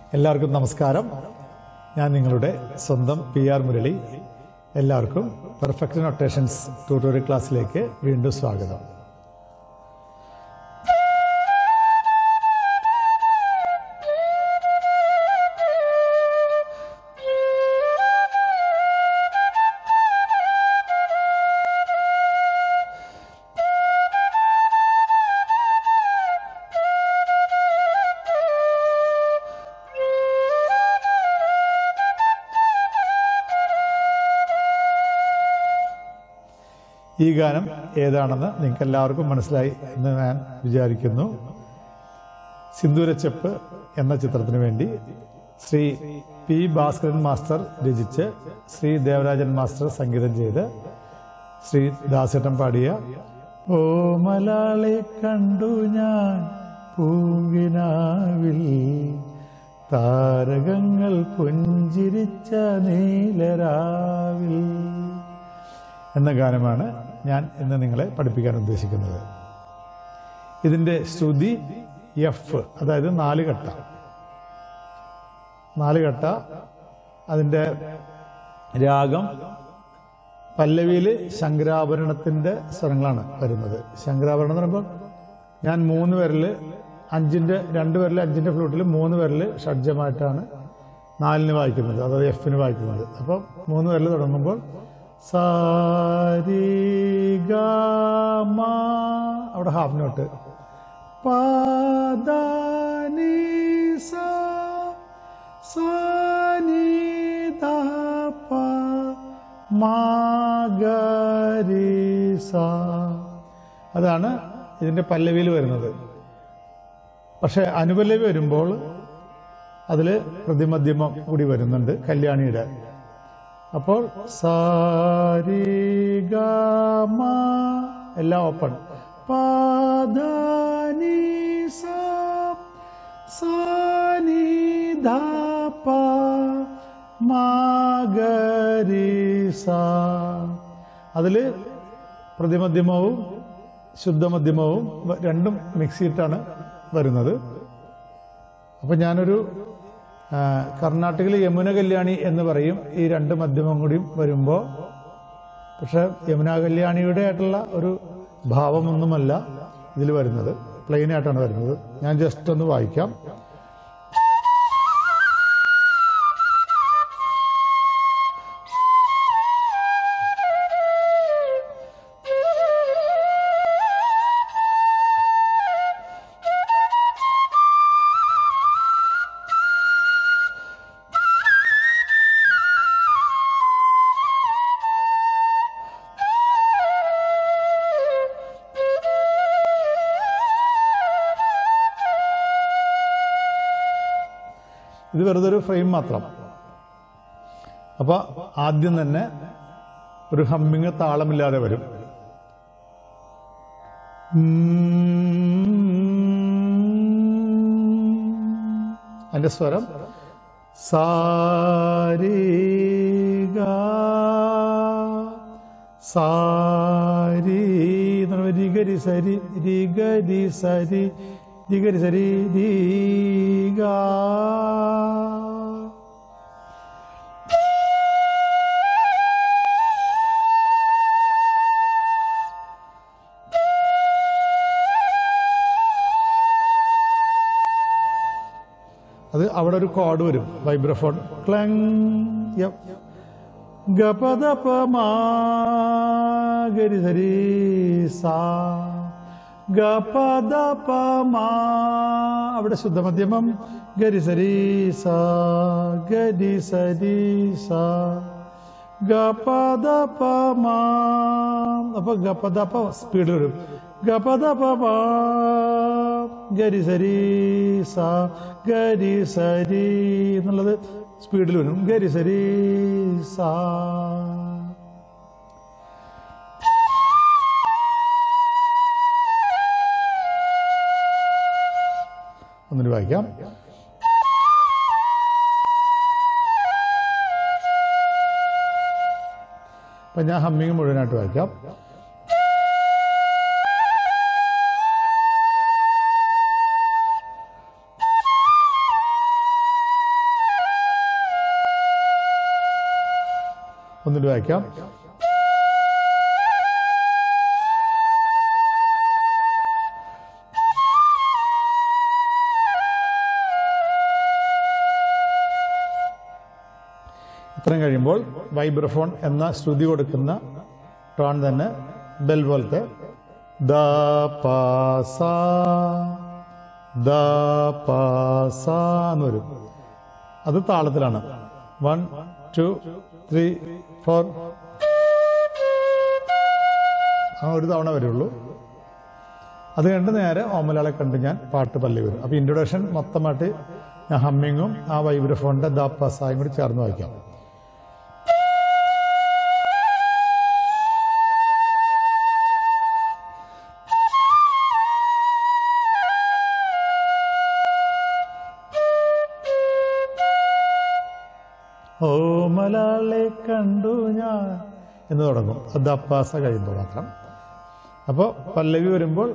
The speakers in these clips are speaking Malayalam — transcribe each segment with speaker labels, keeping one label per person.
Speaker 1: എല്ലാവർക്കും നമസ്കാരം ഞാൻ നിങ്ങളുടെ സ്വന്തം പി ആർ മുരളി എല്ലാവർക്കും പെർഫെക്റ്റ് നൊട്ടേഷൻസ് ട്യൂട്ടോറിയൽ ക്ലാസ്സിലേക്ക് വീണ്ടും സ്വാഗതം ഈ ഗാനം ഏതാണെന്ന് നിങ്ങൾക്ക് എല്ലാവർക്കും മനസ്സിലായി എന്ന് ഞാൻ വിചാരിക്കുന്നു സിന്ദൂരച്ചെപ്പ് എന്ന ചിത്രത്തിന് വേണ്ടി ശ്രീ പി ഭാസ്കരൻ മാസ്റ്റർ രചിച്ച് ശ്രീ ദേവരാജൻ മാസ്റ്റർ സംഗീതം ചെയ്ത് ശ്രീ ദാസേട്ടൻ പാടിയ ഓ മലാളെ കണ്ടു ഞാൻ പൂവിനാവിൽ താരകങ്ങൾ പുഞ്ചിരിച്ച നീലരാവിൽ എന്ന ഗാനമാണ് ഞാൻ ഇന്ന് നിങ്ങളെ പഠിപ്പിക്കാൻ ഉദ്ദേശിക്കുന്നത് ഇതിന്റെ ശ്രുതി എഫ് അതായത് നാല് ഘട്ട നാല് ഘട്ട അതിന്റെ രാഗം പല്ലവിയിൽ ശങ്കരാഭരണത്തിന്റെ സ്വരങ്ങളാണ് വരുന്നത് ശങ്കരാഭരണം എന്ന് പറയുമ്പോൾ ഞാൻ മൂന്ന് പേരില് അഞ്ചിന്റെ രണ്ട് പേരിൽ അഞ്ചിന്റെ ഫ്ലൂട്ടിൽ മൂന്ന് പേരിൽ ഷഡ്ജമായിട്ടാണ് നാലിന് വായിക്കുന്നത് അതായത് എഫിന് വായിക്കുന്നത് അപ്പം മൂന്ന് പേരിൽ തുടങ്ങുമ്പോൾ സാരി അവിടെ ഹാഫ് നോട്ട് പാദാനി സാനി അതാണ് ഇതിന്റെ പല്ലവിയിൽ വരുന്നത് പക്ഷെ അനുപല്ലവി വരുമ്പോൾ അതിൽ പ്രതിമധ്യമം കൂടി വരുന്നുണ്ട് കല്യാണിയുടെ അപ്പോൾ സാരി ഗമ എല്ലാം ഓപ്പൺ പാദാനി സാനി ധാപ അതില് പ്രതിമധ്യമവും ശുദ്ധമധ്യമവും രണ്ടും മിക്സ് ചെയ്തിട്ടാണ് വരുന്നത് അപ്പൊ ഞാനൊരു കർണാടകയിൽ യമുന കല്യാണി എന്ന് പറയും ഈ രണ്ട് മധ്യമം കൂടിയും വരുമ്പോൾ പക്ഷെ യമുന കല്യാണിയുടെ ആയിട്ടുള്ള ഒരു ഭാവമൊന്നുമല്ല ഇതിൽ വരുന്നത് പ്ലെയിൻ ആയിട്ടാണ് വരുന്നത് ഞാൻ ജസ്റ്റ് ഒന്ന് വായിക്കാം ഇത് വെറുതെ ഒരു ഫ്രെയിം മാത്രം അപ്പൊ ആദ്യം തന്നെ ഒരു ഹമ്മിങ് താളമില്ലാതെ വരും അതിന്റെ സ്വരം സാരി സാരി രിഗരി സരി രിഗരി സരി രിഗരി സരി രീഗ അത് അവിടെ ഒരു കോഡ് വരും വൈബ്രഫോൺ ക്ലങ് ഗപദപമാരി സരി സാ ഗപദപമാ അവിടെ ശുദ്ധമധ്യമം ഗരി സരി സാ ഗരി സരി സാ ഗപദപമാ അപ്പൊ ഗപദപ സ്പീഡ് വരും ഗപദപമാ ഗരി സരി സാ ഗരി സരി എന്നുള്ളത് സ്പീഡിൽ വരും ഗരി സരി സാ ഒന്നിന് വായിക്കാം അപ്പൊ ഞാൻ ഹമ്മിങ് മുഴുവനായിട്ട് വായിക്കാം ഒന്നുകൂടി വായിക്കാം ഇത്രയും കഴിയുമ്പോൾ വൈബ്രഫോൺ എന്ന ശ്രുതി കൊടുക്കുന്ന ടോൺ തന്നെ ബെൽ പോലത്തെ ദ പാസ ദ പാസ എന്ന് വരും അത് താളത്തിലാണ് വൺ ടു ത്രീ ഫോർ ആ ഒരു തവണ വരുള്ളൂ അത് കണ്ട് നേരെ ഓമലാളെ കണ്ട് ഞാൻ പാട്ട് പല്ലി വരും അപ്പൊ ഇൻട്രൊഡക്ഷൻ മൊത്തമായിട്ട് ഞാൻ ഹമ്മിങ്ങും ആ വൈബ്രഫോണിന്റെ ദാപ്പാസായും കൂടി ചേർന്ന് വായിക്കാം ഓമലാളെ കണ്ടു ഞാൻ എന്ന് തുടങ്ങും അത് അപ്പാസ കഴിയുമ്പോൾ മാത്രം അപ്പോൾ പല്ലവി വരുമ്പോൾ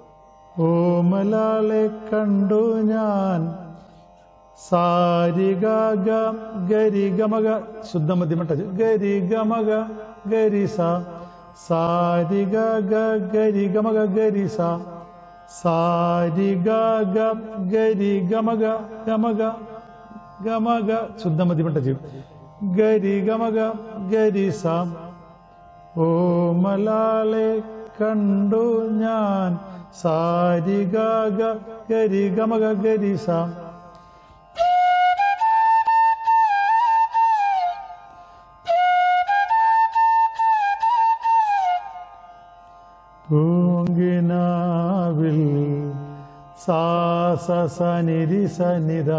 Speaker 1: ഓമലാളെ കണ്ടു ഞാൻ സാരിഗ ഗരി ഗമക ശുദ്ധ മധ്യമട്ട ഗരി ഗമക ഗരിസ സാരിഗ ഗരി ഗമക ഗരിസ സാരിഗ ഗരി ഗമക ഗമക ഗമക ശുദ്ധ മധ്യമട്ട ഗരി ഗമക ഗരിസ ഓ മലാളെ കണ്ടു ഞാൻ സാരിഗ ഗരി ഗമക ഗരിസ പൂങ്കിനാവിൽ സാസ സനിരി സനിത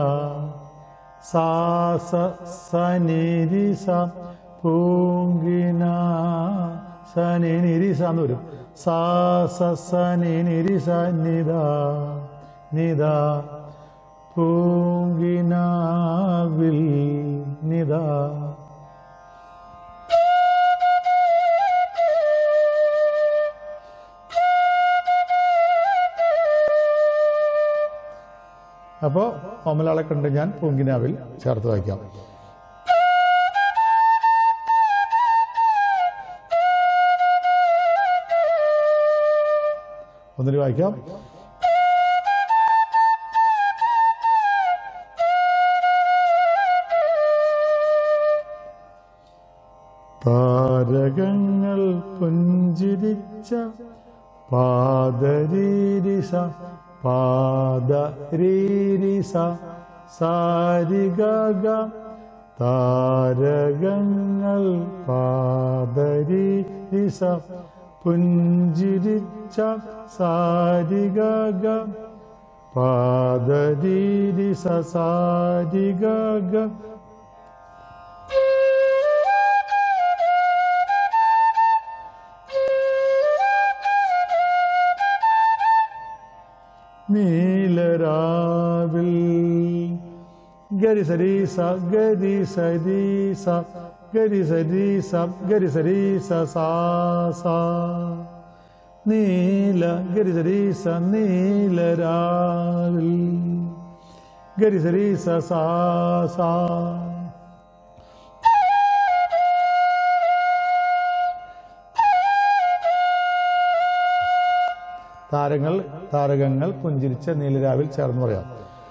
Speaker 1: സാസ സനിരി സ പൂങ്കിന സനിരി എന്ന് വരും സാസ സനിരി സനിത നിത പൂങ്കിനാവിൽ നിത അപ്പോൾ ഓമലാളെ കണ്ട് ഞാൻ പൂങ്കിനാവിൽ ചേർത്ത് വായിക്കാം ഒന്നിന് വായിക്കാം താരകങ്ങൾ പുഞ്ചിരിച്ച പാദരീരിസ പാദരീരിസ സാരിഗ താരകങ്ങൾ പാദരീരിസ പുഞ്ചിരിച്ച സാരിഗ പാദരീരിസ സാരിഗ നീലരാവിൽ ഗരി സരി സ ഗരി സരി സ ഗരി സരി സ ഗരി സരി സ സാ സാ നീല ഗരി സരി സ നീലരാവിൽ ഗരി സരി സ സാ സാ താരങ്ങൾ താരകങ്ങൾ പുഞ്ചിരിച്ച നീലരാവിൽ ചേർന്ന് പറയാം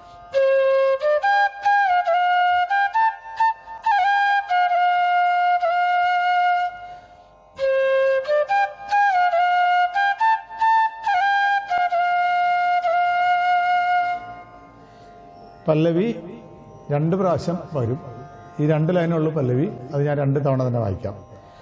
Speaker 1: പല്ലവി രണ്ട് പ്രാവശ്യം വരും ഈ രണ്ട് ലൈനുള്ളൂ പല്ലവി അത് ഞാൻ രണ്ട് തവണ തന്നെ വായിക്കാം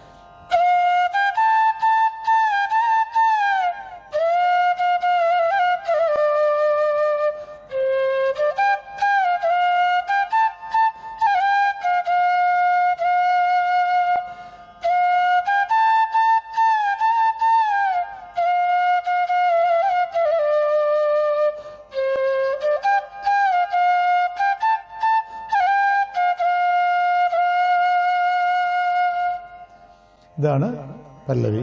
Speaker 1: ഇതാണ് പല്ലവി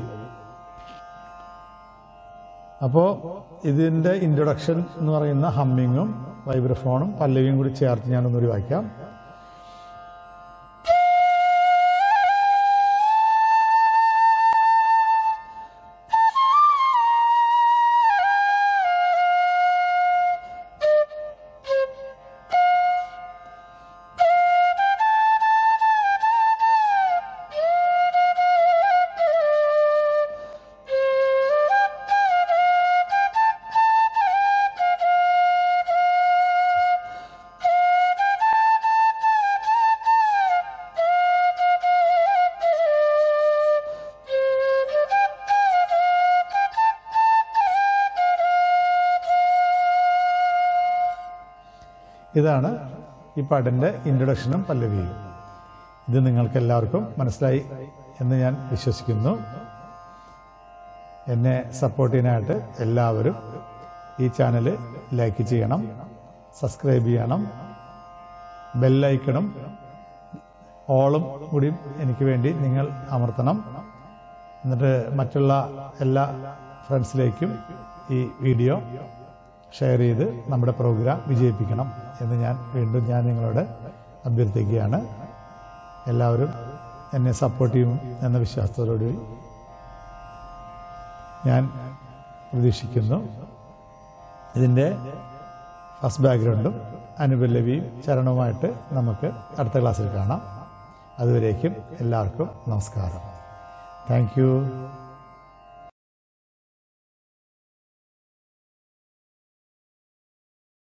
Speaker 1: അപ്പോൾ ഇതിൻ്റെ ഇൻട്രൊഡക്ഷൻ എന്ന് പറയുന്ന ഹമ്മിങ്ങും വൈബ്രഫോണും പല്ലവിയും കൂടി ചേർത്ത് ഞാനൊന്നുകൂടി വായിക്കാം ഇതാണ് ഈ പാട്ടിൻ്റെ ഇൻട്രൊഡക്ഷനും പല്ലവിയും ഇത് നിങ്ങൾക്ക് എല്ലാവർക്കും മനസ്സിലായി എന്ന് ഞാൻ വിശ്വസിക്കുന്നു എന്നെ സപ്പോർട്ട് ചെയ്യാനായിട്ട് എല്ലാവരും ഈ ചാനൽ ലൈക്ക് ചെയ്യണം സബ്സ്ക്രൈബ് ചെയ്യണം ബെല്ലൈക്കണും ഓളും കൂടി എനിക്ക് വേണ്ടി നിങ്ങൾ അമർത്തണം എന്നിട്ട് മറ്റുള്ള എല്ലാ ഫ്രണ്ട്സിലേക്കും ഈ വീഡിയോ ഷെയർ ചെയ്ത് നമ്മുടെ പ്രോഗ്രാം വിജയിപ്പിക്കണം എന്ന് ഞാൻ വീണ്ടും ഞാൻ നിങ്ങളോട് അഭ്യർത്ഥിക്കുകയാണ് എല്ലാവരും എന്നെ സപ്പോർട്ട് ചെയ്യും എന്ന വിശ്വാസത്തോടുകൂടി ഞാൻ പ്രതീക്ഷിക്കുന്നു ഇതിൻ്റെ ഫസ്റ്റ് ബാക്ക്ഗ്രൗണ്ടും അനുപല്ലവിയും ചരണവുമായിട്ട് നമുക്ക് അടുത്ത ക്ലാസ്സിൽ കാണാം അതുവരേക്കും എല്ലാവർക്കും നമസ്കാരം താങ്ക് യു